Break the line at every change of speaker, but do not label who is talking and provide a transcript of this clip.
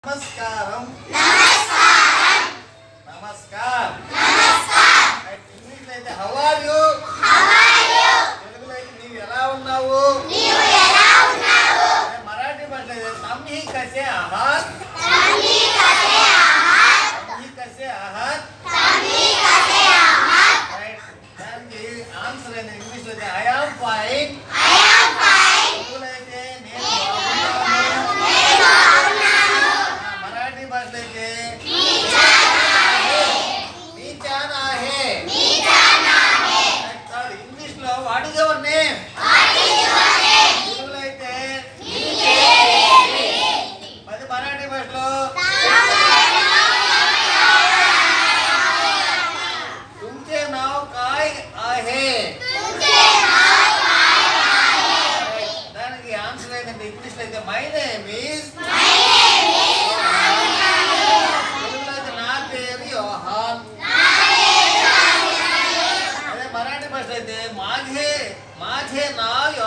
నమస్కారం నమస్కారం ఇంగ్లీష్లో అయితే హౌ ఆర్ యు తెలుగులో అయితే నీవు ఎలా ఉన్నావు అదే మరాఠీ భాషలో అయితే తమ్హి కసే ఆహార్ తమ్హి కసే ఆహార్ Right. దానికి ఆన్సర్ అనేది ఇంగ్లీష్లో అయితే ఐ ఆమ్ ఫైన్ తెలుగులో అయితే నేను బాగున్నాను ఆ, మరాఠీ భాషలో అయితే మీ చానా హే కాదు ఇంగ్లీష్ లో వాట్ ఇస్ యువర్ నేమ్ తెలుగులో అయితే మరి మరాఠీ భాషలో तुमचे नाव काय आहे దానికి ఆన్సర్ ఏంటంటే ఇంగ్లీష్ లో అయితే మై నేమ్ ఈస్ తెలుగులో అయితే నా పేరు యోహాన్ అదే మరాఠీ భాష అయితే మాఘే మాఘే నా